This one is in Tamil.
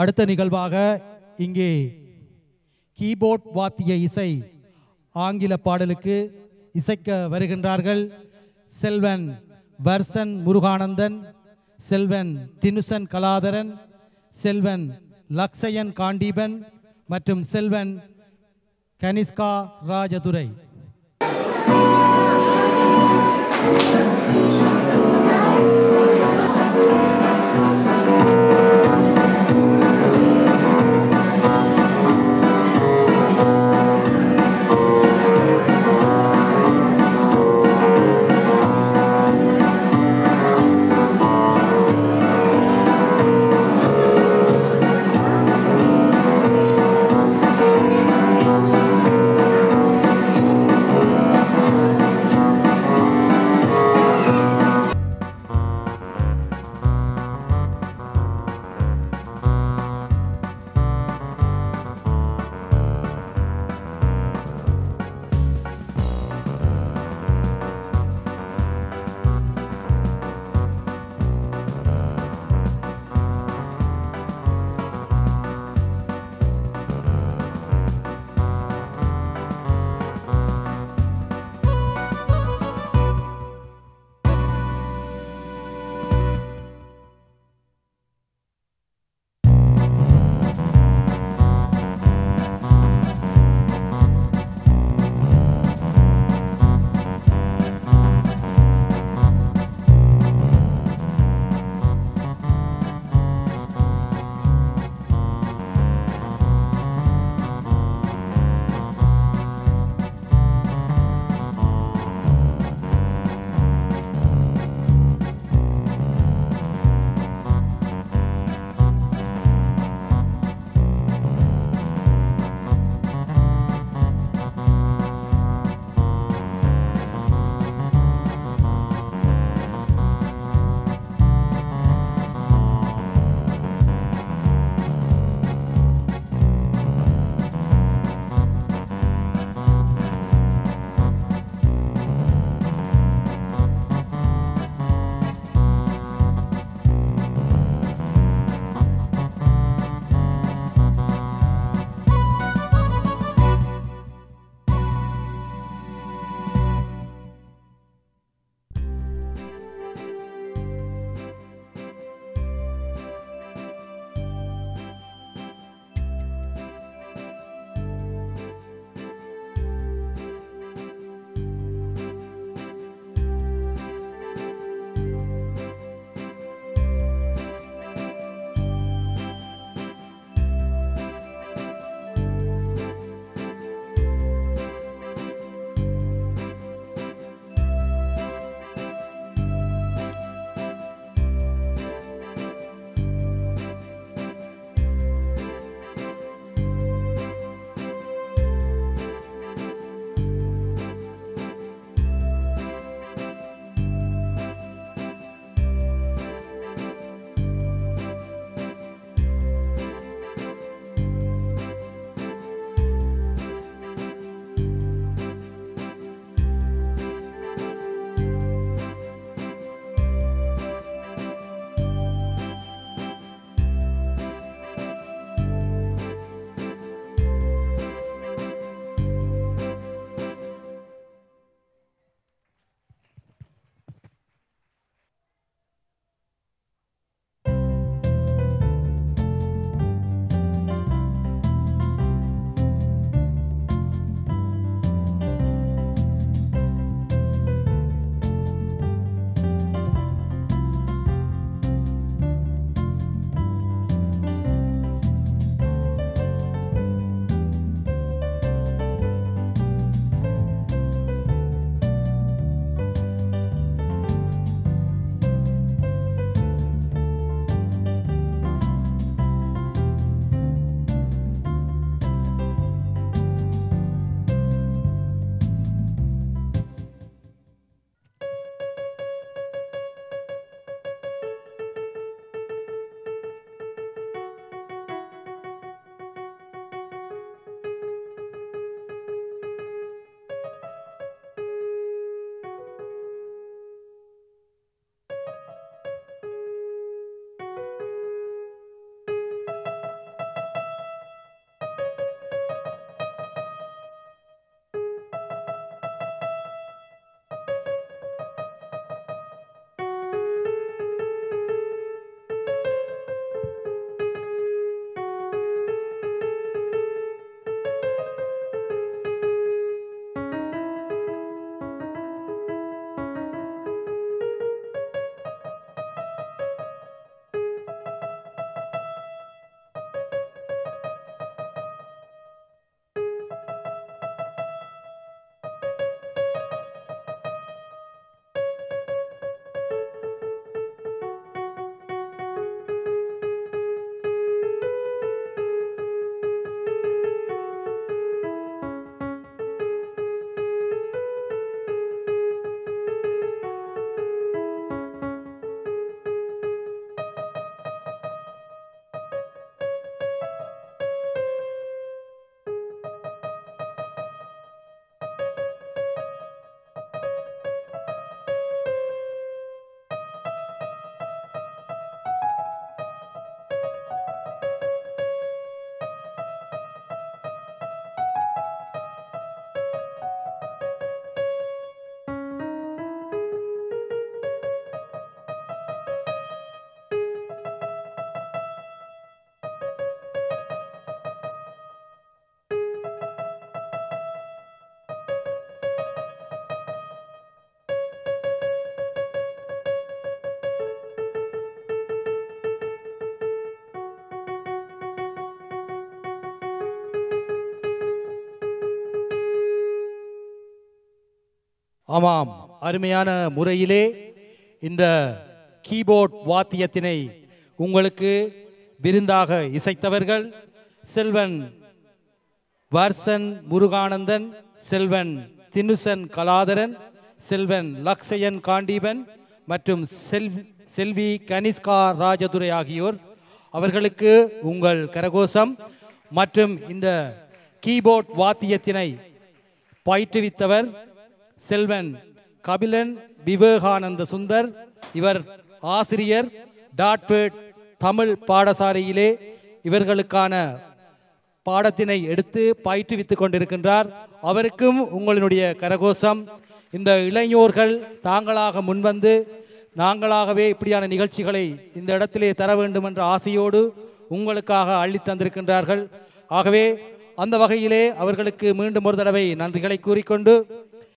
அடுத்த நிகழ்வாக இங்கே கீபோர்ட் வாத்திய இசை ஆங்கில பாடலுக்கு இசைக்க வருகின்றார்கள் செல்வன் வர்சன் முருகானந்தன் செல்வன் தினுசன் கலாதரன் செல்வன் லக்ஷயன் காண்டீபன் மற்றும் செல்வன் கனிஷ்கா ராஜதுரை Thank ஆமாம் அருமையான முறையிலே இந்த கீபோர்ட் வாத்தியத்தினை உங்களுக்கு விருந்தாக இசைத்தவர்கள் செல்வன் வர்சன் முருகானந்தன் செல்வன் தினுசன் கலாதரன் செல்வன் லக்ஷயன் காண்டீபன் மற்றும் செல் செல்வி கனிஷ்கா ராஜதுரை ஆகியோர் அவர்களுக்கு உங்கள் கரகோஷம் மற்றும் இந்த கீபோர்ட் வாத்தியத்தினை பயிற்றுவித்தவர் செல்வன் கபிலன் விவேகானந்த சுந்தர் இவர் ஆசிரியர் டாட்பேட் தமிழ் பாடசாலையிலே இவர்களுக்கான பாடத்தினை எடுத்து பயிற்றுவித்துக் கொண்டிருக்கின்றார் அவருக்கும் உங்களுடைய கரகோஷம் இந்த இளைஞர்கள் தாங்களாக முன்வந்து நாங்களாகவே இப்படியான நிகழ்ச்சிகளை இந்த இடத்திலே தர வேண்டும் என்ற ஆசையோடு உங்களுக்காக அள்ளித் தந்திருக்கின்றார்கள் ஆகவே அந்த வகையிலே அவர்களுக்கு மீண்டும் ஒரு தடவை நன்றிகளை கூறிக்கொண்டு